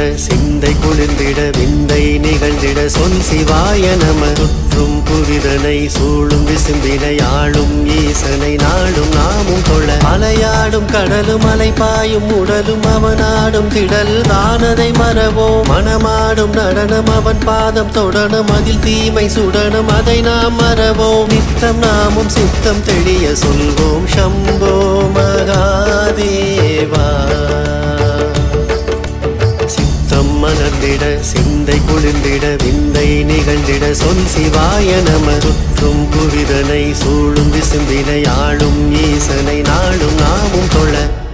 சிந்தை குளிர்ந்திட விந்தை நிகழ்ந்திட சொல் சிவாய நம சுற்றும் புவிதனை சூழும் விசும்பினை ஆளும் ஈசனை நாடும் நாமும் தொழ அலையாடும் கடலும் அலைப்பாயும் உடலும் அவனாடும் திடல் தானதை மறவோம் மனமாடும் நடனம் அவன் பாதம் தொடணும் அதில் தீமை சுடணும் அதை நாம் மறவோம் நித்தம் நாமும் சித்தம் தெளிய சொல்வோம் சம்போ மகாதேவா சித்தம் மலர்ந்திட சிந்தை குளிர்ந்திட விந்தை நிகழ்ந்திட சொல் சிவாய நம சுற்றும் புவிதனை சூழும் விசும்பினை ஆளும் ஈசனை நாடும் நாமும் தொழ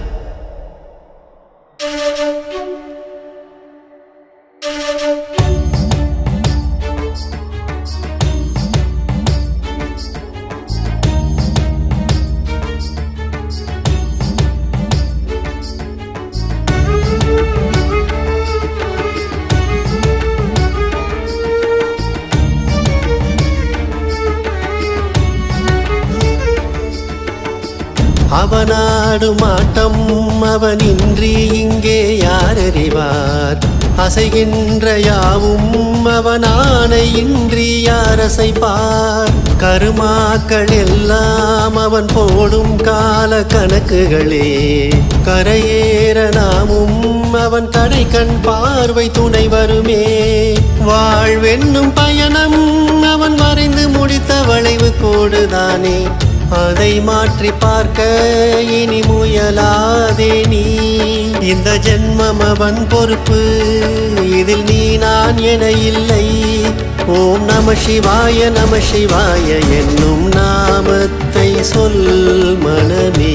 அவனாடும் ஆட்டம் அவனின்றி இங்கே யார் அறிவார் அசைகின்ற யாவும் அவனானை இன்றி யார் அசைப்பார் கருமாக்கள் எல்லாம் அவன் போடும் கால கணக்குகளே கரையேற நாமும் அவன் கடை கண் பார்வை துணை வருமே வாழ்வென்னும் பயணம் அவன் வரைந்து முடித்த வளைவு கோடுதானே அதை மாற்றி பார்க்க இனி முயலாதே நீ இந்த ஜென்மம் அவன் பொறுப்பு இதில் நீ நான் என இல்லை ஓம் நம சிவாய நம சிவாய என்னும் நாமத்தை சொல் மனமே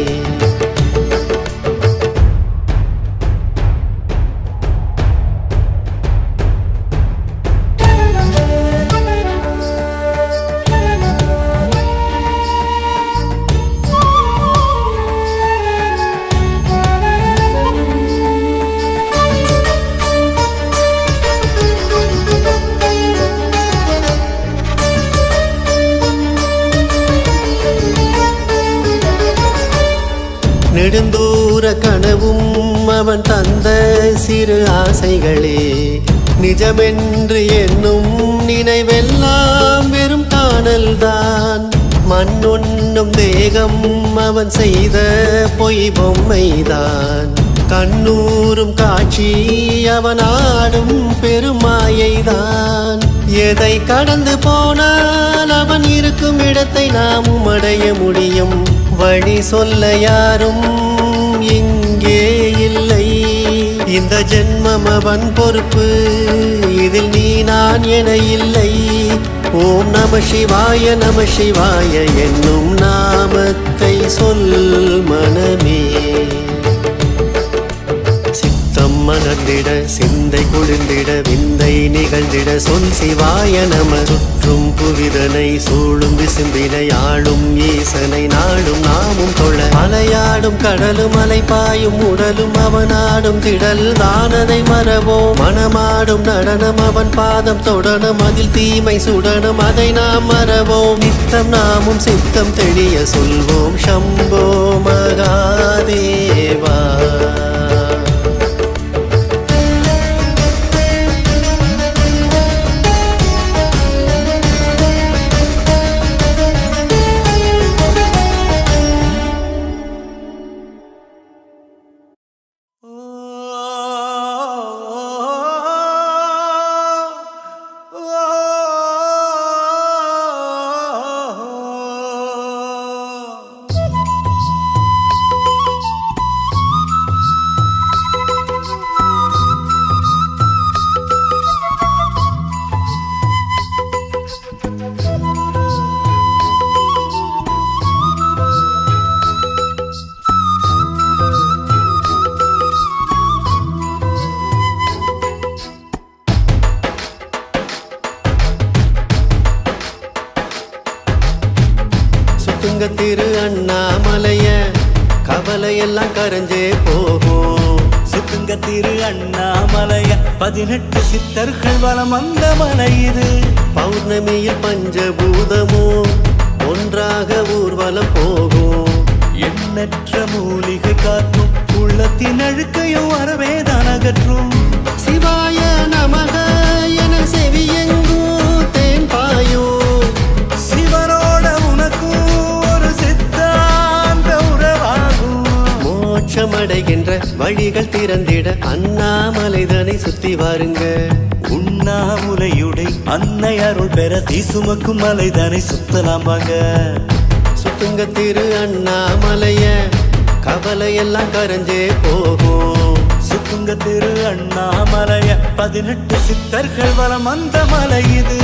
நெடுந்தூர கனவும் அவன் தந்த சிறு ஆசைகளே நிஜமென்று என்னும் நினைவெல்லாம் வெறும் காணல்தான் மண்ணொன்னும் தேகம் அவன் செய்த பொய் பொம்மைதான் கண்ணூரும் காட்சி அவன் ஆடும் பெருமாயைதான் எதை கடந்து போனால் அவன் இருக்கும் இடத்தை நாமும் அடைய முடியும் வழி சொல்ல யாரும் இங்கே இல்லை இந்த ஜென்மம் அவன் பொறுப்பு இதில் நீ நான் என இல்லை ஓம் நம சிவாய நம சிவாய என்னும் நாமத்தை சொல் மனமே சித்தம் மலர்ந்திட சிந்தை குளிர்ந்திட விந்தை நிகழ்ந்திட சொல் சிவாய நம சுற்றும் புவிதனை சூழும் விசும்பினை ஆளும் ஈசனை நாடும் நாமும் தொழ அலையாடும் கடலும் அலைப்பாயும் உடலும் அவனாடும் திடல் தானதை மறவோம் மனமாடும் நடனம் அவன் பாதம் தொடணும் அதில் தீமை சுடணும் அதை நாம் மறவோம் நித்தம் நாமும் சித்தம் தெளிய சொல்வோம் சம்போ மகாதேவா சுத்துங்க திரு அண்ணாமலைய கவலையெல்லாம் கரைஞ்சே போகும் சுத்துங்க திரு அண்ணாமலைய பதினெட்டு சித்தர்கள் வலம் வந்த மலை இது பௌர்ணமியில் பஞ்சபூதமும் ஒன்றாக ஊர்வலம் போகும் எண்ணற்ற மூலிகை காக்கும் உள்ளத்தின் அழுக்கையும் வரவேதான் அகற்றும் சிவாய நமக என செவியெங்கும் தேன் பாயும் சிவனோட உனக்கும் ஒரு சித்தாந்த உறவாகும் மோட்சமடைகின்ற வழிகள் திறந்திட அண்ணாமலைதனை சுத்தி வாருங்க உண்ணாமுலையுடை அன்னை அருள் பெற தீசுமக்கும் மலைதானை சுத்தலாம் வாங்க சுத்துங்க திரு அண்ணாமலைய கவலையெல்லாம் கரைஞ்சே போகும் சுத்துங்க திரு அண்ணாமலைய பதினெட்டு சித்தர்கள் வலம் அந்த மலை இது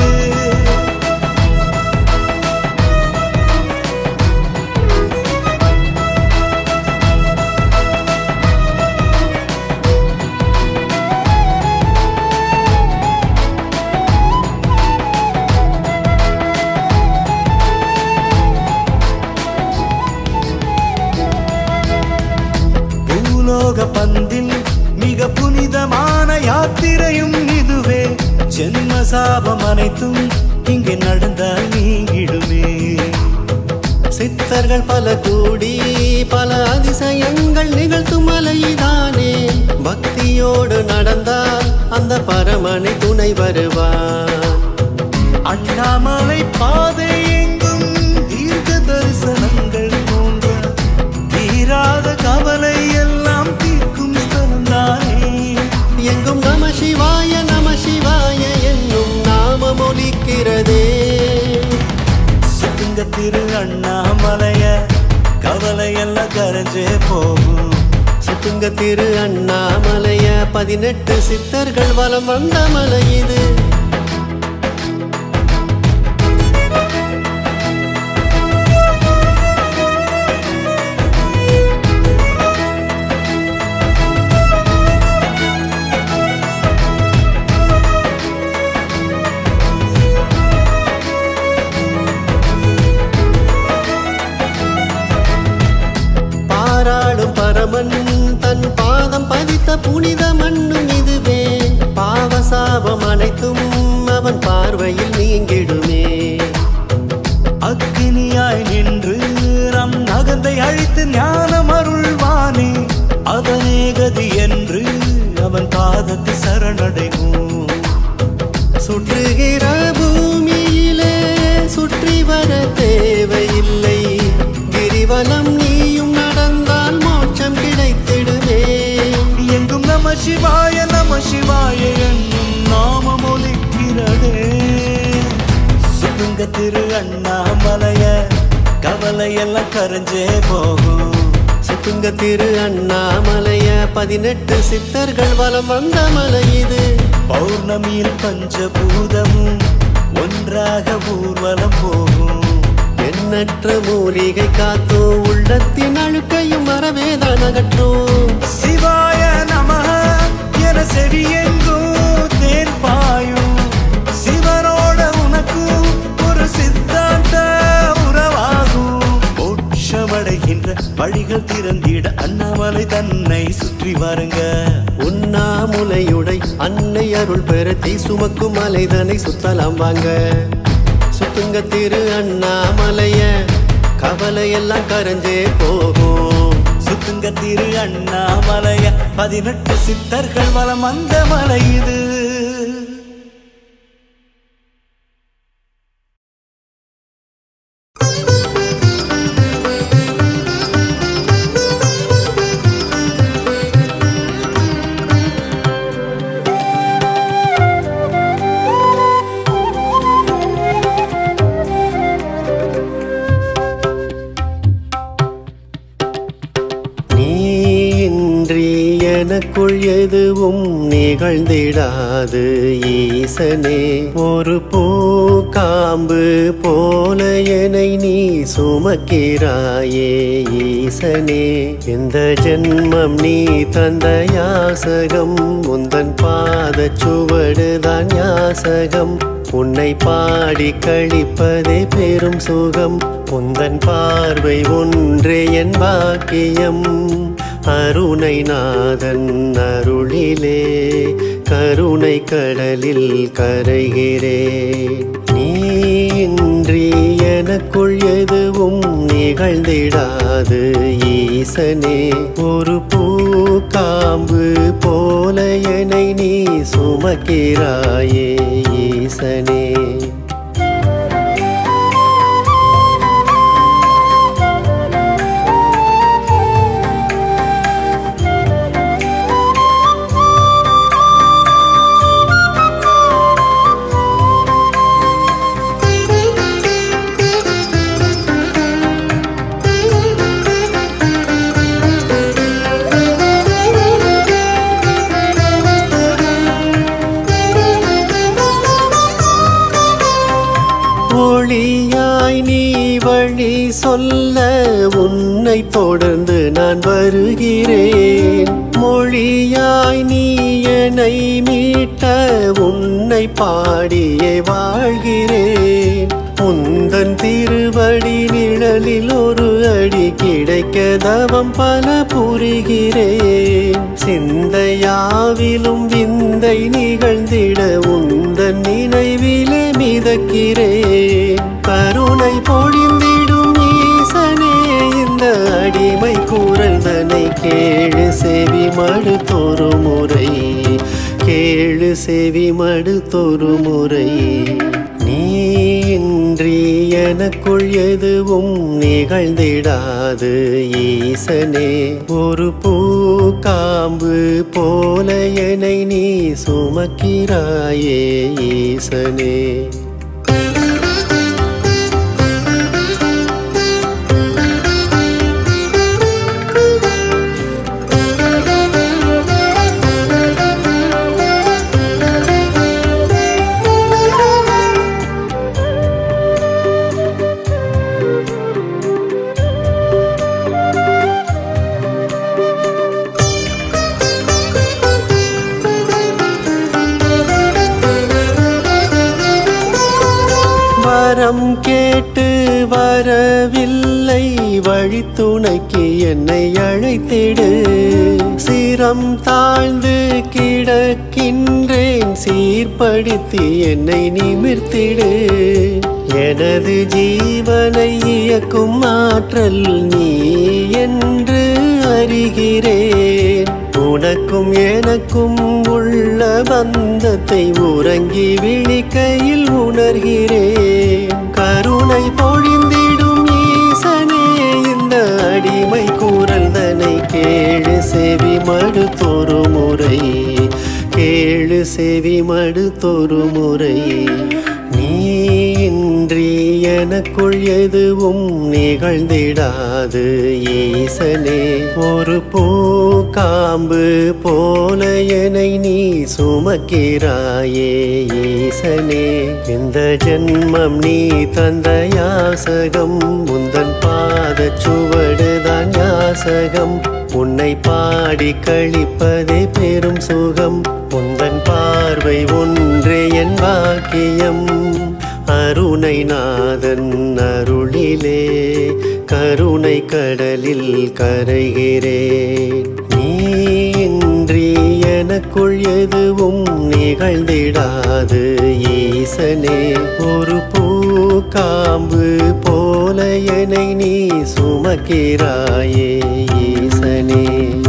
பூலோக பந்தில் மிக புனிதமான யாத்திரையும் இதுவே ஜென்ம சாபம் அனைத்தும் இங்கே நடந்தால் நீங்கிடுமே சித்தர்கள் பல கூடி பல அதிசயங்கள் நிகழ்த்தும் மலையிதானே பக்தியோடு நடந்தால் அந்த பரமனை துணை வருவார் அண்ணாமலை பாதை எங்கும் தீர்க்க தரிசனங்கள் தோன்ற தீராத கவலை எல்லாம் தீர்க்கும் ஸ்தலம்தானே எங்கும் நம சிவாய நம சிவாய என்னும் நாமம் ஒலிக்கிறதே சுத்துங்க திரு அண்ணாமலைய கவலை எல்லாம் கரைஞ்சே போகும் சுத்துங்க திரு அண்ணாமலைய பதினெட்டு சித்தர்கள் வலம் வந்த மலை இது பாராளும் பரமன் தன் பாதம் பதித்த புனித மண்ணும் இதுவே பாவசாபம் அனைத்தும் அவன் பார்வையில் நீங்கிடுமே அக்கினியாய் நின்று நம் நகந்தை அழித்து ஞானம் அருள்வானே அவனே கதி என்று அவன் பாதத்தை சரணடைவோம் சுற்றுகிற பூமியிலே சுற்றி வர தேவையில்லை கிரிவலம் நீயும் நடந்தால் மோட்சம் கிடைத்திடுமே எங்கும் நம சிவாய நம சிவாய என்னும் நாமம் ஒலிக்கிறதே சுத்துங்க திரு அண்ணாமலைய கவலை எல்லாம் கரைஞ்சே போகும் சுத்துங்க திரு அண்ணாமலைய பதினெட்டு சித்தர்கள் வலம் வந்த மலை இது பௌர்ணமியில் பஞ்சபூதமும் ஒன்றாக ஊர்வலம் போகும் எண்ணற்ற மூலிகை காத்தோ உள்ளத்தின் அழுக்கையும் மறவேதான் அகற்றும் சிவாய நம என செவியெங்கும் தேன் பாயும் சிவனோட உனக்கு ஒரு சித்தாந்த உறவாகும் மோட்சமடைகின்ற வழிகள் திறந்திட அண்ணாமலை தன்னை சுற்றி வாருங்க உண்ணாமுலையுடை அன்னை அருள் பெற தீ சுமக்கும் மலைதனை சுத்தலாம் வாங்க சுத்துங்க திரு அண்ணாமலைய கவலையெல்லாம் கரைஞ்சே போகும் சுத்துங்க திரு அண்ணாமலைய பதினெட்டு சித்தர்கள் வலம் அந்த மலை இது நீ இன்றி எனக்குள் எதுவும் நிகழ்ந்திடாது ஈசனே ஒரு பூக்காம்பு போல என்னை நீ சுமக்கிறாயே ஈசனே இந்த ஜென்மம் நீ தந்த யாசகம் உந்தன் பாத சுவடுதான் யாசகம் உன்னை பாடி கழிப்பதே பெரும் சுகம் உந்தன் பார்வை ஒன்றே என் பாக்கியம் அருணை நாதன் அருளிலே கருணை கடலில் கரைகிறேன் நீ இன்றி எனக்குள் எதுவும் நிகழ்ந்திடாது ஈசனே ஒரு பூக்காம்பு போல என்னை நீ சுமக்கிறாயே ஈசனே ஒளியாய் நீ வழி சொல்ல உன்னை தொடர்ந்து நான் வருகிறேன் மொழியாய் நீ என்னை மீட்ட உன்னை பாடியே வாழ்கிறேன் உந்தன் திருவடி நிழலில் ஒரு அடி கிடைக்க தவம் பல புரிகிறேன் சிந்தையாவிலும் விந்தை நிகழ்ந்திட உந்தன் நினைவிலே மிதக்கிறேன் கருணை பொழிந்திடும் ஈசனே இந்த அடிமை கூறல் தன்னை கேளு செவி மடுத்தொரு முறை கேளு செவி மடுத்தொரு முறை நீ இன்றி எனக்குள் எதுவும் நிகழ்ந்திடாது ஈசனே ஒரு பூக்காம்பு போல என்னை நீ சுமக்கிறாயே ஈசனே வரம் கேட்டு வரவில்லை வழித்துணைக்கு என்னை அழைத்திடு சிரம் தாழ்ந்து கிடக்கின்றேன் சீர்படுத்தி என்னை நிமிர்த்திடு எனது ஜீவனை இயக்கும் ஆற்றல் நீ என்று அறிகிறேன் உனக்கும் எனக்கும் உள்ள பந்தத்தை உறங்கி விழிக்கையில் உணர்கிறேன் கருணை பொழிந்திடும் ஈசனே இந்த அடிமை கூறல் தனை கேளு செவி மடுத்தொரு முறை கேளு செவி மடுத்தொரு முறை நீ இன்றி எனக்குள் எதுவும் நிகழ்ந்திடாது ஈசனே ஒரு பூக்காம்பு போல என்னை நீ சுமக்கிறாயே ஈசனே இந்த ஜென்மம் நீ தந்த யாசகம் முந்தன் பாத சுவடுதான் யாசகம் உன்னை பாடி கழிப்பதே பெரும் சுகம் உந்தன் பார்வை ஒன்றே என் வாக்கியம் அருணை நாதன் அருளிலே கருணை கடலில் கரைகிறேன் நீ இன்றி எனக்குள் எதுவும் நிகழ்ந்திடாது ஈசனே ஒரு பூக்காம்பு போல என்னை நீ சுமக்கிறாயே ஈசனே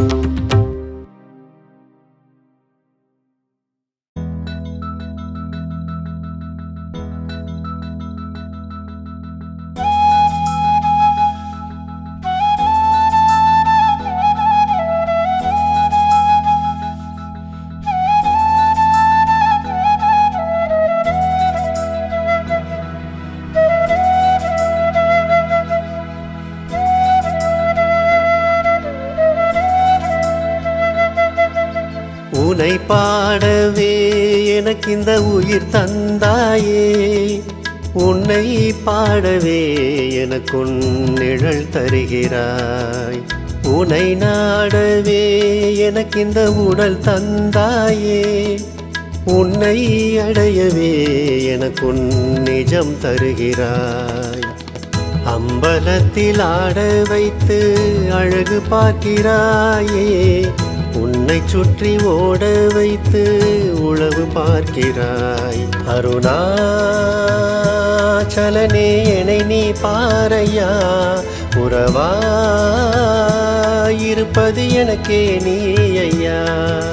உனை பாடவே எனக்கு இந்த உயிர் தந்தாயே உன்னை பாடவே எனக்குன் நிழல் தருகிறாய் உனை நாடவே எனக்கு இந்த உடல் தந்தாயே உன்னை அடையவே எனக்குன் நிஜம் தருகிறாய் அம்பலத்தில் ஆட வைத்து அழகு பார்க்கிறாயே உன்னை சுற்றி ஓட வைத்து உழவு பார்க்கிறாய் அருணாச்சலனே என்னை நீ பாரையா உறவாயிருப்பது எனக்கே நீ ஐயா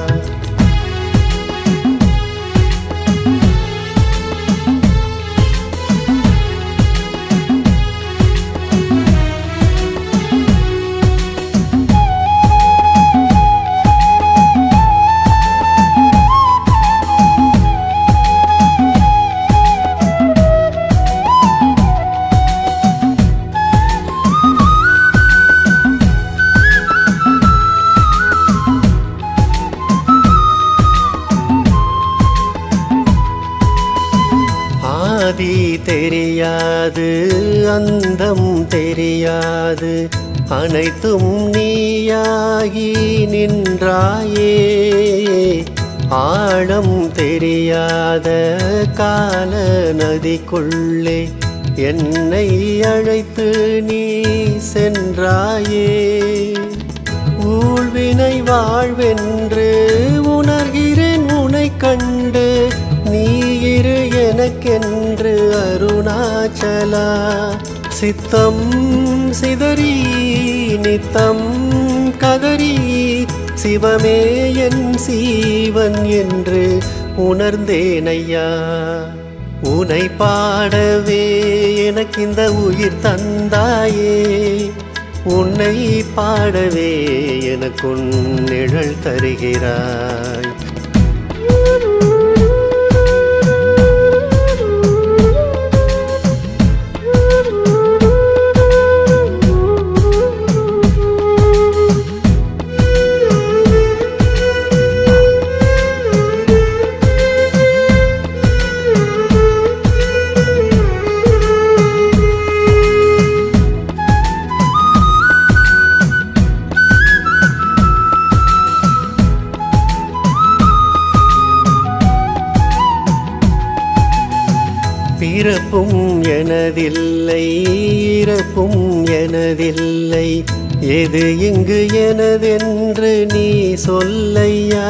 ஆதி தெரியாது அந்தம் தெரியாது அனைத்தும் நீயாகி நின்றாயே ஆழம் தெரியாத கால நதிக்குள்ளே என்னை அழைத்து நீ சென்றாயே ஊழ்வினை வாழ்வென்று உணர்கிறேன் உனை கண்டு நீ இரு எனக்கென்று அருணாச்சலா சித்தம் சிதறி நித்தம் கதறி சிவமே என் சீவன் என்று உணர்ந்தேன் ஐயா உனை பாடவே எனக்கு இந்த உயிர் தந்தாயே உன்னை பாடவே எனக்குன் நிழல் தருகிறாய் பிறப்பும் எனதில்லை இறப்பும் எனதில்லை எது இங்கு எனதென்று நீ சொல்லையா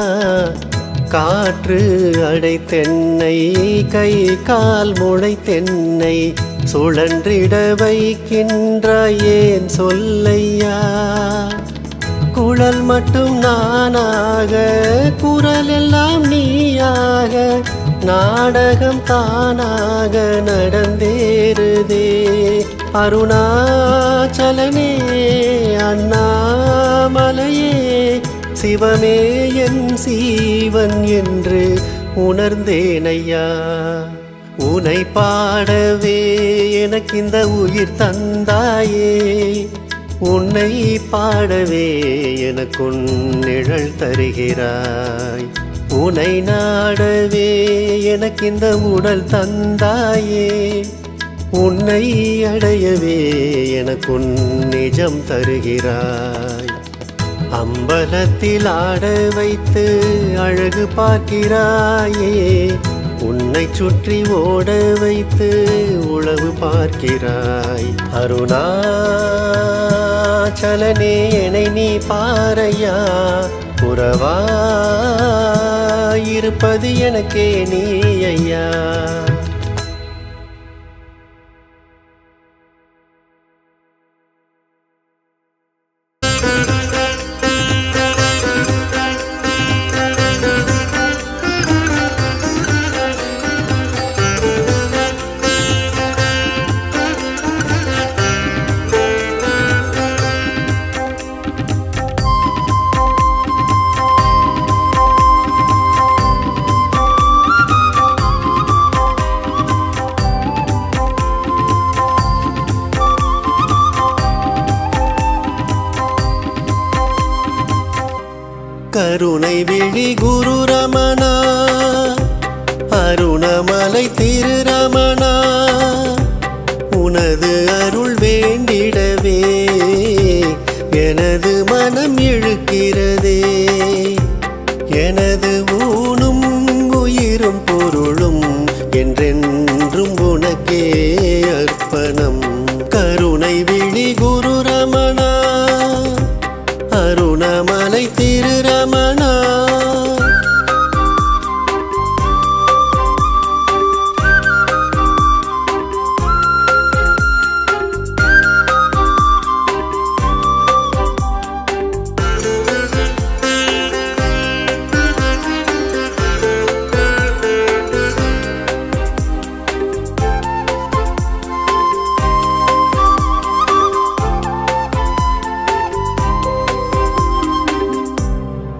காற்று அடைத்தென்னை கை கால் முளைத்தென்னை சுழன்றிட வைக்கின்றாய் ஏன் சொல்லையா குழல் மட்டும் நானாக குரல் எல்லாம் நீயாக நாடகம் தானாக நடந்தேறுதே அருணாச்சலனே அண்ணாமலையே சிவமே என் சீவன் என்று உணர்ந்தேன் ஐயா உனை பாடவே எனக்கு இந்த உயிர் தந்தாயே உன்னை பாடவே எனக்குன் நிழல் தருகிறாய் உனை நாடவே எனக்கு இந்த உடல் தந்தாயே உன்னை அடையவே எனக்குன் நிஜம் தருகிறாய் அம்பலத்தில் ஆட வைத்து அழகு பார்க்கிறாயே உன்னை சுற்றி ஓட வைத்து உளவு பார்க்கிறாய் அருணாச்சலனே என்னை நீ பாரையா உறவாயிருப்பது எனக்கே நீ ஐயா கருணை விழி குரு ரமணா அருணமலை திரு ரமணா உனது அருள் வேண்டிடவே எனது மனம் இழுக்கிறதே எனது ஊனும் உயிரும் பொருளும் என்றென்றும் உனக்கே அர்ப்பணம் கருணை விழி குரு ரமணா அருணமலை திரு ரமணா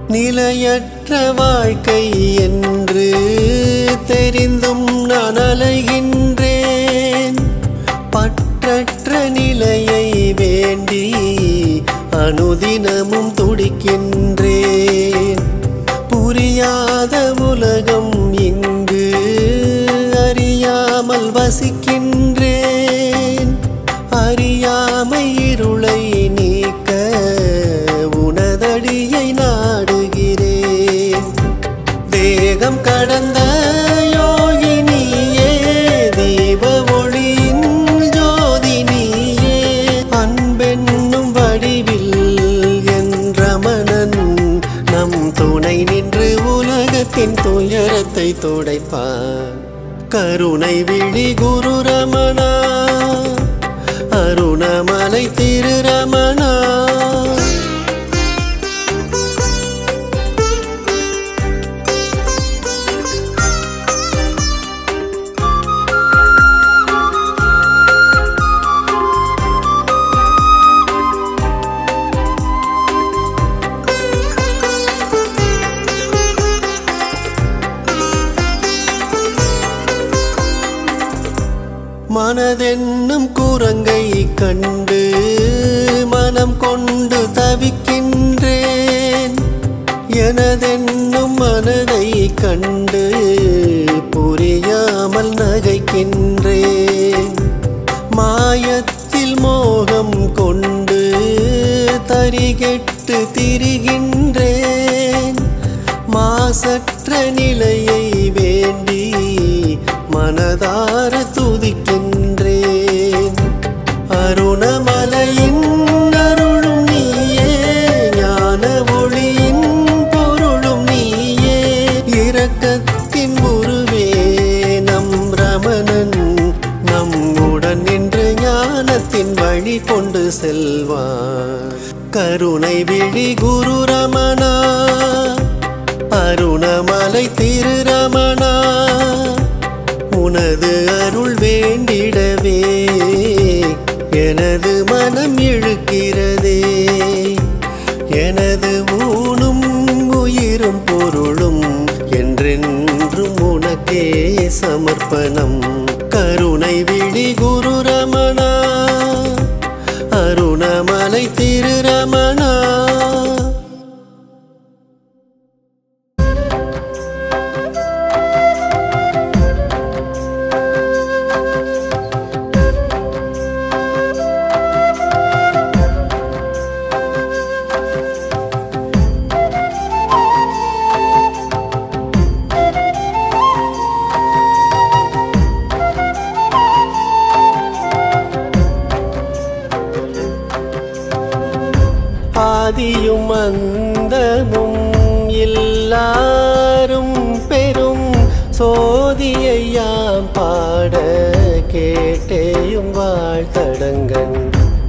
நிலையற்ற வாழ்க்கை என்று தெரிந்தும் நான் அலைகின்றேன் பற்றற்ற நிலையை வேண்டி அனுதினமும் துடிக்கின்றேன் புரியாத உலகம் இங்கு அறியாமல் வசிக்கின்றேன் அறியாமை இருளை நீக்க உனதடியை நாடுகிறேன் தேகம் கடந்த யோகினியே தீப ஒளியின் ஜோதினியே அன்பென்னும் வடிவில் என்ற மனன் நம் துணை நின்று உலகத்தின் துயரத்தை துடைப்பான் கருணை விழி குரு ரமணா அருணமலை திரு ரமணா மனதென்னும் குரங்கை கண்டு மனம் கொண்டு தவிக்கின்றேன் எனதென்னும் மனதை கண்டு புரியாமல் நகைக்கின்றேன் மாயத்தில் மோகம் கொண்டு தரிகெட்டு திரிகின்றேன் மாசற்ற நிலையை வேண்டி மனதார துதிக்கின்றேன் அருணமலையின் அருளும் நீயே ஞான ஒளியின் பொருளும் நீயே இரக்கத்தின் உருவே நம் ரமணன் நம்முடன் நின்று ஞானத்தின் வழி கொண்டு செல்வார் கருணை விழி குரு ரமணா அருணமலை திரு ரமணா உனது அருள் வேண்டிடவே எனது மனம் இழுக்கிறதே எனது ஊனும் உயிரும் பொருளும் என்றென்றும் உனக்கே சமர்ப்பணம் கருணை விழி குரு ரமணா அருணமலை திரு ரமணா ஆதியும் அந்தமும் எல்லாரும் பெரும் சோதியையாம் பாட கேட்டேயும் வாழ்த்தடங்கன்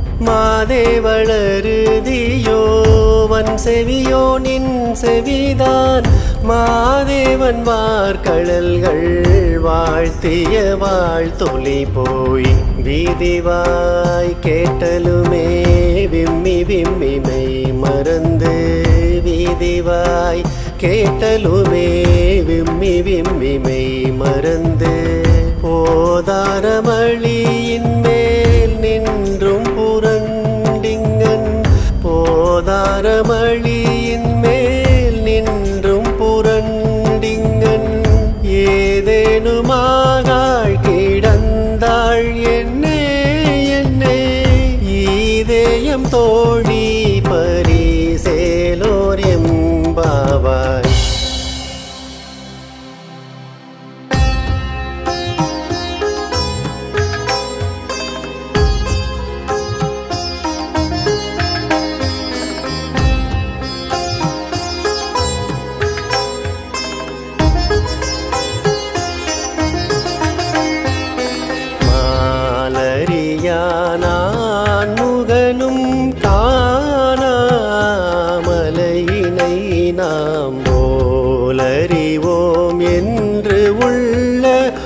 மாதேவளருதியோ வன் செவியோ நின் செவிதான் மாதேவன் வார்கழல்கள் வாழ்த்திய வாழ்த்தொலி போய் வீதிவாய் கேட்டலுமே விம்மி விம்மி மெய் மறந்து வீதிவாய் கேட்டலுமே விம்மி விம்மி மெய் மறந்து போதாரமளியின் மேல் நின்றும் புரண்டிங்கன் போதாரமளியின் மேல் நின்றும் புரண்டிங்கன் ஏதேனுமாகாள் கிடந்தாள் என்னே என்னே ஈதேயம் தோழி பரிசேலோர் எம்பாவாய் மாலரியானான் முகனும் காணாமலையினை நாம் போலறிவோம் என்று உள்ள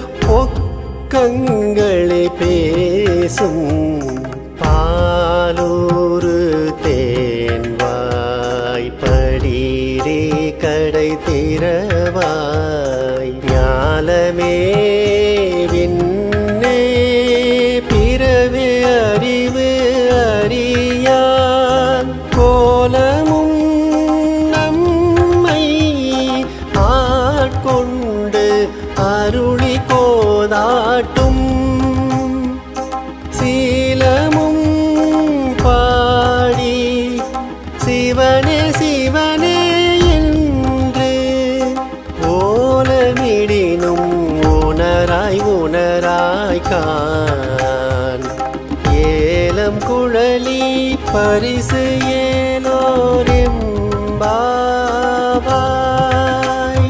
பொக்கங்களை பேசும் பாலூரு தேன்வாய் படிரே பாடலும் சீலமும் பாடி சிவனே சிவனே என்று ஓலமிடினும் உணராய் உணராய் கான் ஏலம் குழலி பரிசு ஏலோரெம்பாவாய்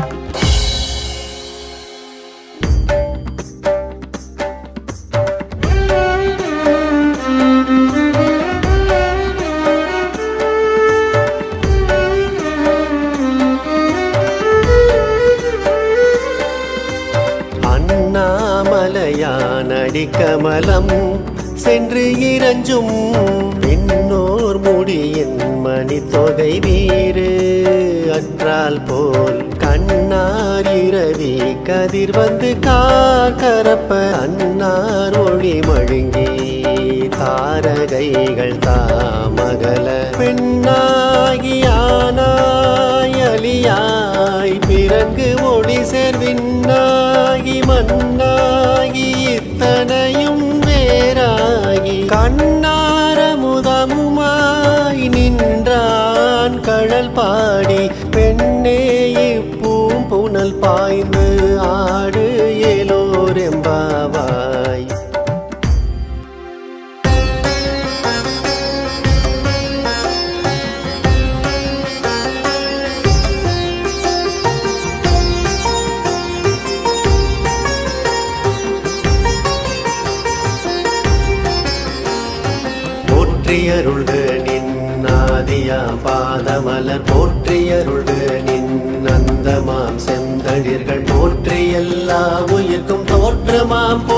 அண்ணாமலையான் அடிக்கமலம் சென்று இறஞ்சும் பின்னோர் முடியின் மணித்தொகை வீறு அற்றால் போல் கண்ணார் இரவி கதிர் வந்து காக்கரப்ப அன்னார் ஒளி மழுங்கி தாரகைகள் தாமகல பெண்ணாகியானாய் அலியாய் பிறகு ஒளி சேர்வின்னாகி மண்ணாகி இத்தனையும் வேறாகி கண்ணார முதமுமாய் நின்றான் கழல் பாடி பெண்ணே இப்பூம் புனல் பாய்ந்து ஆடு ஏலோரெம்பாவாய் போற்றியருள்க நின் ஆதியா பாதமலர் போற்றியருள்க நின் அந்தமாம் செந்தளிர்கள் போற்றி எல்லா உயிர்க்கும் தோற்றமாம்